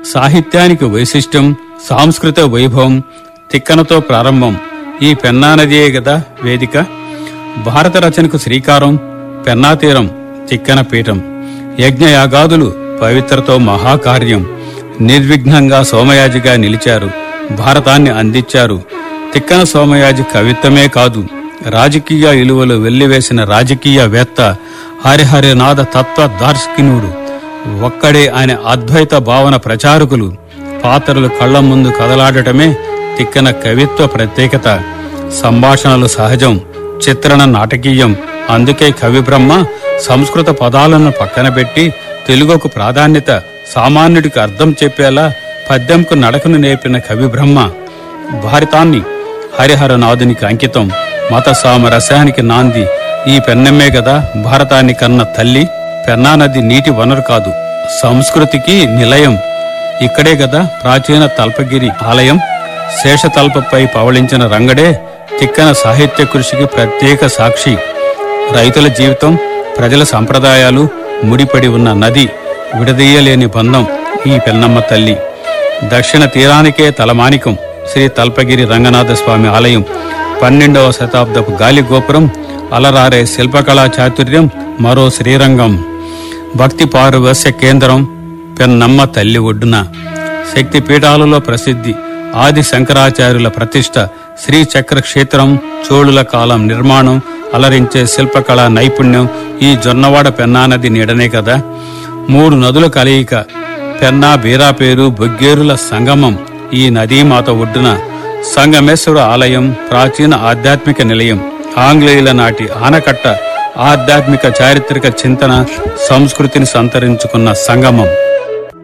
సాహిత్యానికి వైశిష్ట్యం సాంస్కృతిక వైభవం తిక్కనతో ప్రారంభం ఈ పెన్నా నదియే గదా వేదిక భారత రచనకు శ్రీకారం పెన్నా తీరం తిక్కన పీఠం యజ్ఞయాగాదులు పవిత్రతో మహాకార్యం నిర్విఘ్నంగా సోమయాజిగా నిలిచారు భారతాన్ని అందించారు తిక్కన సోమయాజి కవిత్వమే కాదు రాజకీయ విలువలు వెల్లివేసిన రాజకీయవేత్త హరిహరినాథ తత్వ దార్శకినుడు ఒక్కడే ఆయన అద్వైత భావన ప్రచారకులు పాత్రలు కళ్ల ముందు కదలాడటమే తిక్కన కవిత్వ ప్రత్యేకత సంభాషణలు సహజం చిత్రణ నాటకీయం అందుకే కవి బ్రహ్మ సంస్కృత పదాలను పక్కన పెట్టి తెలుగుకు ప్రాధాన్యత సామాన్యుడికి అర్థం చెప్పేలా పద్యంకు నడకను నేర్పిన కవి బ్రహ్మ భారతాన్ని హరిహరనాథునికి అంకితం మత సామరస్యానికి నాంది ఈ పెన్నమ్మే కదా భారతాన్ని కన్న తల్లి పెన్నా నది నీటి వనరు కాదు సంస్కృతికి నిలయం ఇక్కడే కదా ప్రాచీన తల్పగిరి ఆలయం శేషతల్పపై పవళించిన రంగడే తిక్కన సాహిత్య కృషికి ప్రత్యేక సాక్షి రైతుల జీవితం ప్రజల సంప్రదాయాలు ముడిపడి ఉన్న నది విడదీయలేని బంధం ఈ పెన్నమ్మ తల్లి దక్షిణ తీరానికే తలమానికం శ్రీ తల్పగిరి రంగనాథ స్వామి ఆలయం పన్నెండవ శతాబ్దపు గాలి గోపురం అలరారే శిల్పకళా చాతుర్యం మరో శ్రీరంగం భక్తి పారువస్య కేంద్రం పెన్నమ్మ తల్లి ఒడ్డున శక్తి పీఠాలలో ప్రసిద్ధి ఆది శంకరాచార్యుల ప్రతిష్ట శ్రీ చక్ర క్షేత్రం చోళుల కాలం నిర్మాణం అలరించే శిల్పకళా నైపుణ్యం ఈ జొన్నవాడ పెన్నా నది నీడనే కదా మూడు నదుల కలయిక పెన్నా బీరాపేరు బొగ్గేరుల సంగమం ఈ నదీమాత ఒడ్డున సంగమేశ్వర ఆలయం ప్రాచీన ఆధ్యాత్మిక నిలయం ఆంగ్లేయుల నాటి ఆనకట్ట ఆధ్యాత్మిక చారిత్రక చింతన సంస్కృతిని సంతరించుకున్న సంగమం